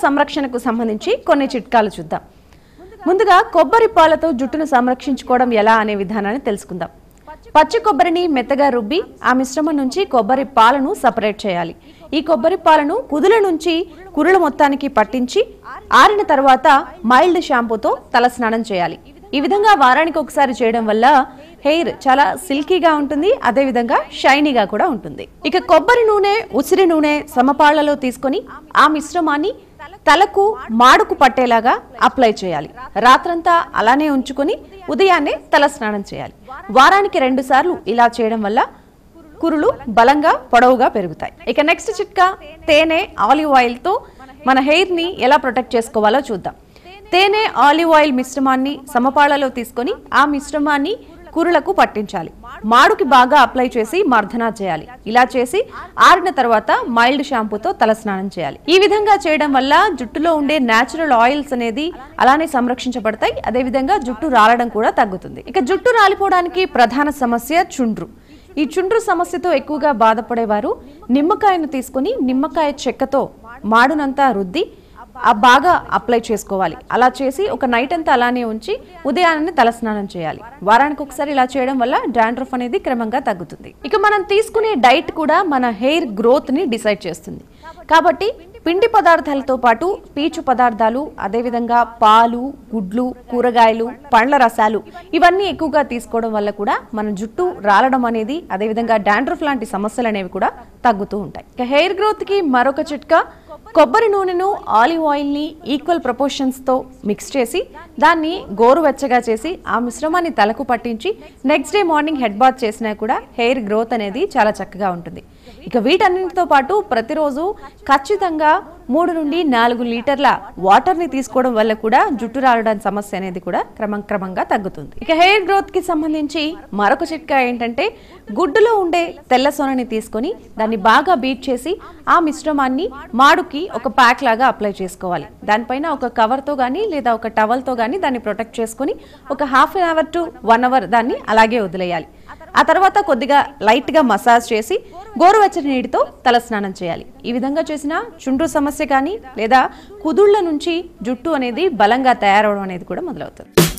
సంరక్షణకు సంబంధించి కొన్ని చిట్కాలు చూద్దాం ముందుగా కొబ్బరి పాలతో జుట్టును సంరక్షించుకోవడం ఎలా అనే విధానాన్ని తెలుసుకుందాం పచ్చి కొబ్బరిని మెత్తగా రుబ్బి ఆ మిశ్రమం నుంచి కొబ్బరి పాలను సపరేట్ చేయాలి ఈ కొబ్బరి పాలను కుదుల నుంచి కురుల మొత్తానికి పట్టించి ఆరిన తర్వాత మైల్డ్ షాంపూతో తల స్నానం చేయాలి ఈ విధంగా వారానికి ఒకసారి చేయడం వల్ల హెయిర్ చాలా సిల్కీగా ఉంటుంది అదే విధంగా షైనీగా కూడా ఉంటుంది ఇక కొబ్బరి నూనె ఉసిరి నూనె సమపాళ్లలో తీసుకొని ఆ మిశ్రమాన్ని తలకు మాడుకు పట్టేలాగా అప్లై చేయాలి రాత్రంతా అలానే ఉంచుకొని ఉదయాన్నే తల స్నానం చేయాలి వారానికి రెండు సార్లు ఇలా చేయడం వల్ల కురులు బలంగా పొడవుగా పెరుగుతాయి ఇక నెక్స్ట్ చిట్కా తేనె ఆలివ్ ఆయిల్ తో మన హెయిర్ ని ఎలా ప్రొటెక్ట్ చేసుకోవాలో చూద్దాం తేనె ఆలివ్ ఆయిల్ మిశ్రమాన్ని సమపాళ్లలో తీసుకొని ఆ మిశ్రమాన్ని కురులకు పట్టించాలి మాడుకి బాగా అప్లై చేసి మర్దనా చేయాలి ఇలా చేసి ఆరిన తర్వాత మైల్డ్ షాంపూతో తల స్నానం చేయాలి ఈ విధంగా చేయడం వల్ల జుట్టులో ఉండే నేచురల్ ఆయిల్స్ అనేది అలానే సంరక్షించబడతాయి అదే విధంగా జుట్టు రాలడం కూడా తగ్గుతుంది ఇక జుట్టు రాలిపోవడానికి ప్రధాన సమస్య చుండ్రు ఈ చుండ్రు సమస్యతో ఎక్కువగా బాధపడేవారు నిమ్మకాయను తీసుకొని నిమ్మకాయ చెక్కతో మాడునంతా రుద్ది ఆ బాగా అప్లై చేసుకోవాలి అలా చేసి ఒక నైట్ అంతా అలానే ఉంచి ఉదయాన్నే తలస్నానం చేయాలి వారానికి ఒకసారి ఇలా చేయడం వల్ల డాండ్రఫ్ అనేది క్రమంగా తగ్గుతుంది ఇక మనం తీసుకునే డైట్ కూడా మన హెయిర్ గ్రోత్ ని డిసైడ్ చేస్తుంది కాబట్టి పిండి పదార్థాలతో పాటు పీచు పదార్థాలు అదేవిధంగా పాలు గుడ్లు కూరగాయలు పండ్ల రసాలు ఇవన్నీ ఎక్కువగా తీసుకోవడం వల్ల కూడా మన జుట్టు రాలడం అనేది అదేవిధంగా డాండ్రఫ్ లాంటి సమస్యలు అనేవి కూడా తగ్గుతూ ఉంటాయి ఇక హెయిర్ గ్రోత్ కి మరొక చిట్కా కొబ్బరి నూనెను ఆలివ్ ఆయిల్ని ఈక్వల్ ప్రపోర్షన్స్తో మిక్స్ చేసి దాన్ని గోరువెచ్చగా చేసి ఆ మిశ్రమాన్ని తలకు పట్టించి next day morning head bath చేసినా కూడా హెయిర్ గ్రోత్ అనేది చాలా చక్కగా ఉంటుంది ఇక వీటన్నిటితో పాటు ప్రతిరోజు ఖచ్చితంగా మూడు నుండి నాలుగు లీటర్ల వాటర్ని తీసుకోవడం వల్ల కూడా జుట్టు రాలడం సమస్య అనేది కూడా క్రమం క్రమంగా తగ్గుతుంది ఇక హెయిర్ గ్రోత్ కి సంబంధించి మరొక చిట్కా ఏంటంటే గుడ్డులో ఉండే తెల్ల సొనని తీసుకొని దాన్ని బాగా బీట్ చేసి ఆ మిశ్రమాన్ని మాడుకి ఒక ప్యాక్ లాగా అప్లై చేసుకోవాలి దానిపైన ఒక కవర్తో కానీ లేదా ఒక టవల్తో కానీ దాన్ని ప్రొటెక్ట్ చేసుకొని ఒక half an hour to one hour దాన్ని అలాగే వదిలేయాలి ఆ తర్వాత కొద్దిగా లైట్గా మసాజ్ చేసి గోరువెచ్చని నీటితో తలస్నానం చేయాలి ఈ విధంగా చేసిన చుండ్రు సమస్య కానీ లేదా కుదుళ్ల నుంచి జుట్టు అనేది బలంగా తయారవడం అనేది కూడా మొదలవుతుంది